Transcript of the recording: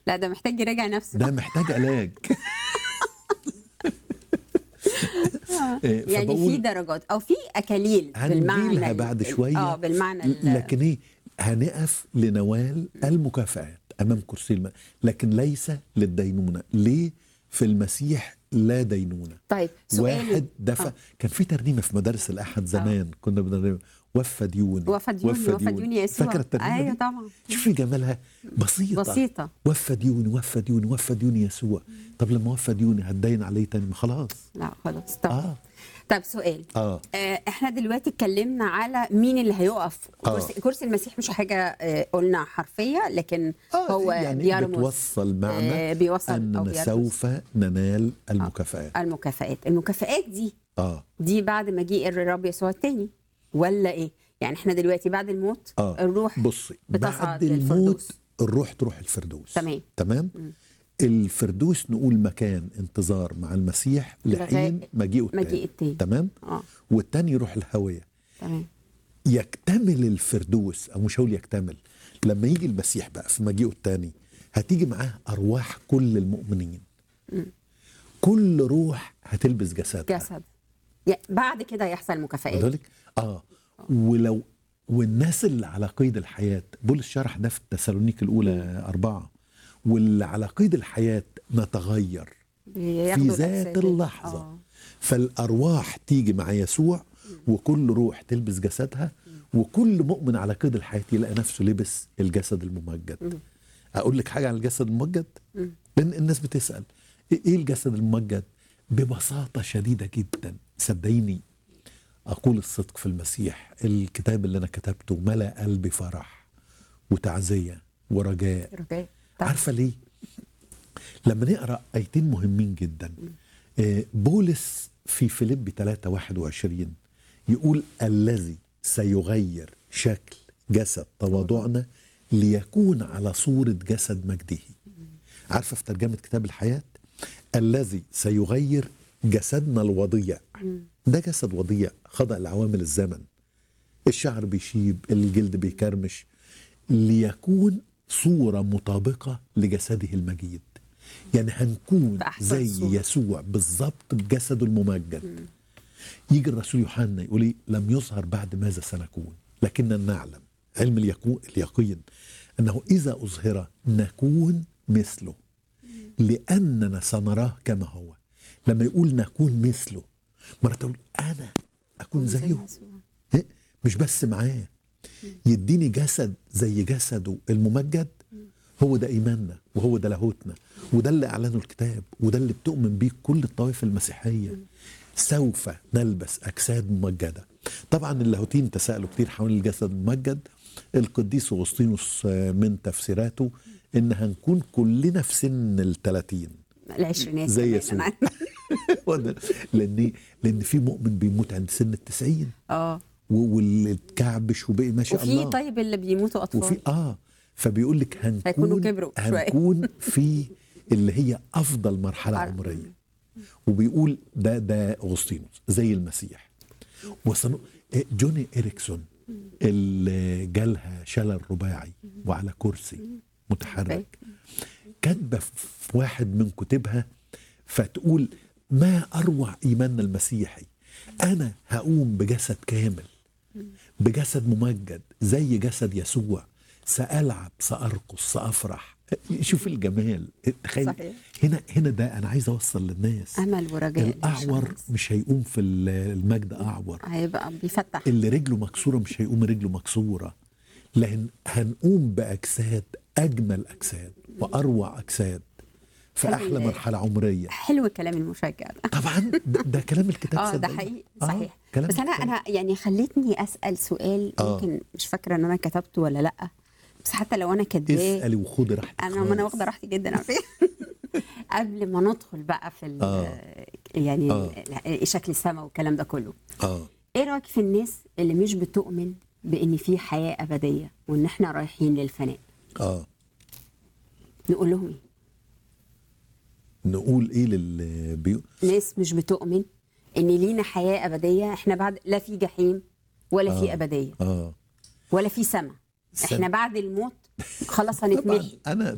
لا ده محتاج يراجع نفسه ده محتاج علاج إيه، يعني فبقول في درجات او في اكاليل بالمعنى هنجيلها ال- بعد ال- شويه اه بالمعنى ال- لكن ايه هنقف لنوال المكافآت امام كرسي الماء لكن ليس للدينونه ليه في المسيح لا دينونه طيب سؤالي واحد دفع آه. كان في ترنيمه في مدارس الاحد زمان كنا بنرنم وفى ديوني وفى ديوني وفى ديوني يسوع فاكره الترنيمه ايوه دي؟ طبعا شوفي جمالها بسيطه بسيطه وفى ديوني وفى ديوني وفى ديوني يسوع طب لما وفى ديوني هتدين عليه تاني ما خلاص لا خلاص طب اه طب سؤال اه آه، احنا دلوقتي اتكلمنا على مين اللي هيقف آه. كرسي, كرسي المسيح مش حاجه آه، قلنا حرفيه لكن آه هو يعني بيرمز بتوصل معنى آه، بيوصل او اننا بيرمز سوف ننال المكافآت المكافآت المكافآت دي اه دي بعد مجيء الرب يسوع التاني ولا ايه يعني احنا دلوقتي بعد الموت اه الروح بصي بتصعد بعد الموت للفردوس. الروح تروح الفردوس تمام. تمام الفردوس نقول مكان انتظار مع المسيح لحين لغاية مجيئه التاني مجيء التاني. تمام اه والتاني يروح الهويه تمام يكتمل الفردوس او مش هقول يكتمل لما يجي المسيح بقى في مجيئه التاني هتيجي معاه ارواح كل المؤمنين كل روح هتلبس جسدها جسد يا- بعد كده يحصل مكافآت لذلك اه ولو والناس اللي على قيد الحياة بولس شرح ده في التسالونيك الأولى أربعة واللي على قيد الحياة نتغير في بياخدوا ذات الأجساد. اللحظة آه. فالأرواح تيجي مع يسوع وكل روح تلبس جسدها وكل مؤمن على قيد الحياة يلاقي نفسه لبس الجسد الممجد أقول لك حاجة عن الجسد الممجد لأن الناس بتسأل إيه إيه الجسد الممجد ببساطة شديدة جدا صدقيني أقول الصدق في المسيح الكتاب اللي أنا كتبته ملأ قلبي فرح وتعزية ورجاء رجاء طبعا. عارفة ليه؟ لما نقرأ آيتين مهمين جدا آه، بولس في فيليب 3 21 يقول الذي سيغير شكل جسد تواضعنا ليكون على صورة جسد مجده عارفة في ترجمة كتاب الحياة الذي سيغير جسدنا الوضيع ده جسد وضيع خضع لعوامل الزمن الشعر بيشيب الجلد بيكرمش ليكون صورة مطابقة لجسده المجيد يعني هنكون بأحسن زي صورة. يسوع بالظبط بجسده الممجد يجي الرسول يوحنا يقول إيه لم يظهر بعد ماذا سنكون لكننا نعلم علم اليكو- اليقين أنه إذا أظهر نكون مثله لأننا سنراه كما هو لما يقول نكون مثله مرة تقول أنا أكون زي زيه يسوع. إيه؟ مش بس معاه يديني جسد زي جسده الممجد هو ده ايماننا وهو ده لاهوتنا وده اللي اعلنه الكتاب وده اللي بتؤمن بيه كل الطوائف المسيحيه سوف نلبس اجساد ممجده طبعا اللاهوتيين تساءلوا كتير حول الجسد الممجد القديس اغسطينوس آه، من تفسيراته ان هنكون كلنا في سن الثلاثين العشرينات زي كمان. يسوع. أنا- لان لان في مؤمن بيموت عند سن التسعين اه و- واللي اتكعبش وبقي ما شاء الله وفي طيب اللي بيموتوا اطفال وفي اه فبيقول لك هيكونوا هنكون كبروا شوية. هنكون في اللي هي افضل مرحله عارف. عمريه وبيقول ده ده اغسطينوس زي المسيح وصنو إيه، جوني اريكسون اللي جالها شلل رباعي وعلى كرسي متحرك كاتبه في واحد من كتبها فتقول ما اروع ايماننا المسيحي انا هقوم بجسد كامل بجسد ممجد زي جسد يسوع سألعب سأرقص سأفرح شوف الجمال تخيل صحيح. هنا هنا ده انا عايز اوصل للناس امل ورجاء الاعور للشخص. مش هيقوم في المجد اعور هيبقى بيفتح اللي رجله مكسوره مش هيقوم رجله مكسوره لان هنقوم باجساد اجمل اجساد واروع اجساد في حلو احلى ال- مرحله عمريه حلو الكلام المشجع ده طبعا ده, ده كلام الكتاب اه ده صدقني. حقيقي آه، صحيح كلام بس انا الكتاب. انا يعني خلتني اسال سؤال آه. يمكن مش فاكره ان انا كتبته ولا لا بس حتى لو انا كاتباه اسالي وخدي راحتك انا ما انا خالص. واخده راحتي جدا على فكره قبل ما ندخل بقى في ال- آه. يعني آه. ال- شكل السماء والكلام ده كله اه ايه رايك في الناس اللي مش بتؤمن بان في حياه ابديه وان احنا رايحين للفناء اه نقول لهم ايه نقول ايه لل بي... ناس مش بتؤمن ان لينا حياه ابديه احنا بعد لا في جحيم ولا في آه. ابديه اه ولا في سماء سم- احنا بعد الموت خلاص طبعا هنتمحي انا